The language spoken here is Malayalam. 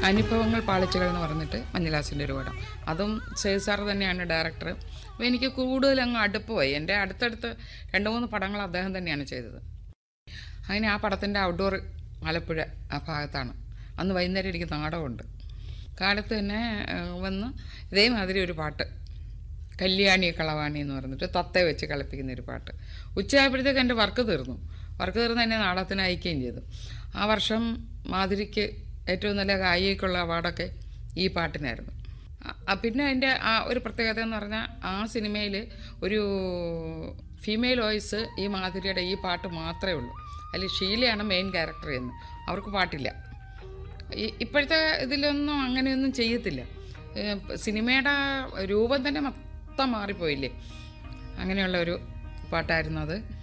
അനുഭവങ്ങൾ പാളിച്ചകൾ എന്ന് പറഞ്ഞിട്ട് മഞ്ഞുലാസിൻ്റെ ഒരു പടം അതും സേവ് സാർ തന്നെയാണ് ഡയറക്ടർ അപ്പോൾ എനിക്ക് കൂടുതൽ അങ്ങ് അടുപ്പമായി എൻ്റെ അടുത്തടുത്ത് രണ്ട് മൂന്ന് പടങ്ങൾ അദ്ദേഹം തന്നെയാണ് ചെയ്തത് അങ്ങനെ ആ പടത്തിൻ്റെ ഔട്ട്ഡോർ ആലപ്പുഴ ആ ഭാഗത്താണ് അന്ന് വൈകുന്നേരം എനിക്ക് നാടകമുണ്ട് കാലത്ത് തന്നെ ആ, വന്ന് ഇതേമാതിരി ഒരു പാട്ട് കല്യാണി കളവാണി എന്ന് പറഞ്ഞിട്ട് തത്തെ വെച്ച് കളിപ്പിക്കുന്ന ഒരു പാട്ട് ഉച്ചയായപ്പോഴത്തേക്ക് എൻ്റെ വർക്ക് തീർന്നു വർക്ക് തീർന്ന് എന്നെ നാടകത്തിന് അയക്കുകയും ചെയ്തു ആ വർഷം മാധുരിക്ക് ഏറ്റവും നല്ല ഗായികയ്ക്കുള്ള അവാർഡൊക്കെ ഈ പാട്ടിനായിരുന്നു ആ- ആ പിന്നെ അതിൻ്റെ ആ ഒരു പ്രത്യേകത എന്ന് പറഞ്ഞാൽ ആ സിനിമയിൽ ഒരു ഫീമെയിൽ വോയിസ് ഈ മാധുരിയുടെ ഈ പാട്ട് മാത്രമേ ഉള്ളൂ അതിൽ ഷീലയാണ് മെയിൻ ക്യാരക്ടർ എന്ന് അവർക്ക് പാട്ടില്ല ഈ- ഇപ്പോഴത്തെ ഇതിലൊന്നും അങ്ങനെയൊന്നും ചെയ്യത്തില്ല ഏ, സിനിമയുടെ രൂപം തന്നെ മൊത്തം മാറിപ്പോയില്ലേ അങ്ങനെയുള്ള ഒരു പാട്ടായിരുന്നു അത്